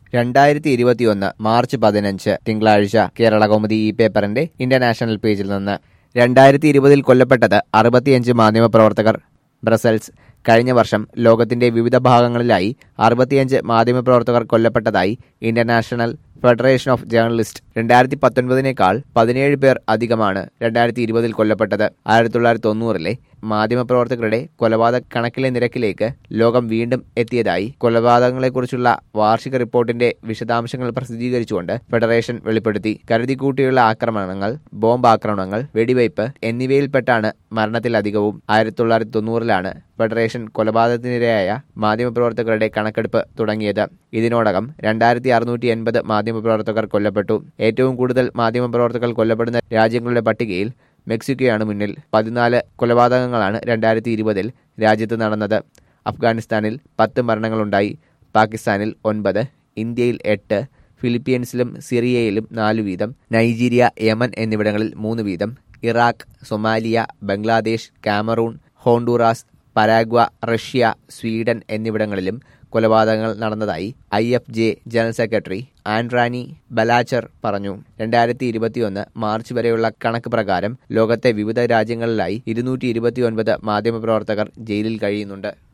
രണ്ടായിരത്തി ഇരുപത്തിയൊന്ന് മാർച്ച് പതിനഞ്ച് തിങ്കളാഴ്ച കേരള കൗമുദി ഈ പേപ്പറിന്റെ ഇന്റർനാഷണൽ പേജിൽ നിന്ന് രണ്ടായിരത്തി ഇരുപതിൽ കൊല്ലപ്പെട്ടത് അറുപത്തിയഞ്ച് മാധ്യമപ്രവർത്തകർ ബ്രസൽസ് കഴിഞ്ഞ വർഷം ലോകത്തിന്റെ വിവിധ ഭാഗങ്ങളിലായി അറുപത്തിയഞ്ച് മാധ്യമപ്രവർത്തകർ കൊല്ലപ്പെട്ടതായി ഇന്റർനാഷണൽ ഫെഡറേഷൻ ഓഫ് ജേർണലിസ്റ്റ് രണ്ടായിരത്തി പത്തൊൻപതിനേക്കാൾ പതിനേഴ് പേർ അധികമാണ് രണ്ടായിരത്തി ഇരുപതിൽ കൊല്ലപ്പെട്ടത് ആയിരത്തി തൊള്ളായിരത്തി തൊണ്ണൂറിലെ മാധ്യമപ്രവർത്തകരുടെ കൊലപാതക കണക്കിലെ നിരക്കിലേക്ക് ലോകം വീണ്ടും എത്തിയതായി കൊലപാതകങ്ങളെക്കുറിച്ചുള്ള വാർഷിക റിപ്പോർട്ടിന്റെ വിശദാംശങ്ങൾ പ്രസിദ്ധീകരിച്ചുകൊണ്ട് ഫെഡറേഷൻ വെളിപ്പെടുത്തി കരുതിക്കൂട്ടിയുള്ള ആക്രമണങ്ങൾ ബോംബ് ആക്രമണങ്ങൾ വെടിവയ്പ് എന്നിവയിൽപ്പെട്ടാണ് മരണത്തിലധികവും ആയിരത്തി തൊള്ളായിരത്തി തൊണ്ണൂറിലാണ് ഫെഡറേഷൻ കൊലപാതകത്തിനിരയായ മാധ്യമപ്രവർത്തകരുടെ കണക്കെടുപ്പ് തുടങ്ങിയത് ഇതിനോടകം രണ്ടായിരത്തി അറുന്നൂറ്റി എൺപത് മാധ്യമപ്രവർത്തകർ കൊല്ലപ്പെട്ടു ഏറ്റവും കൂടുതൽ മാധ്യമപ്രവർത്തകർ കൊല്ലപ്പെടുന്ന രാജ്യങ്ങളുടെ പട്ടികയിൽ മെക്സിക്കോയാണ് മുന്നിൽ പതിനാല് കൊലപാതകങ്ങളാണ് രണ്ടായിരത്തി ഇരുപതിൽ രാജ്യത്ത് നടന്നത് അഫ്ഗാനിസ്ഥാനിൽ പത്ത് മരണങ്ങളുണ്ടായി പാകിസ്ഥാനിൽ ഒൻപത് ഇന്ത്യയിൽ എട്ട് ഫിലിപ്പീൻസിലും സിറിയയിലും നാലു വീതം നൈജീരിയ യമൻ എന്നിവിടങ്ങളിൽ മൂന്ന് വീതം Iraq Somalia Bangladesh Cameroon Honduras Paraguay Russia Sweden എന്നിവിടങ്ങളിലും കൊലപാതകങ്ങൾ നടന്നതായി I F J general secretary ആൻഡ്രാനി ബലാച്ചർ പറഞ്ഞു രണ്ടായിരത്തി ഇരുപത്തിയൊന്ന് മാർച്ച് വരെയുള്ള കണക്ക് പ്രകാരം ലോകത്തെ വിവിധ രാജ്യങ്ങളിലായി ഇരുന്നൂറ്റി ഇരുപത്തിയൊൻപത് മാധ്യമപ്രവർത്തകർ ജയിലിൽ കഴിയുന്നുണ്ട്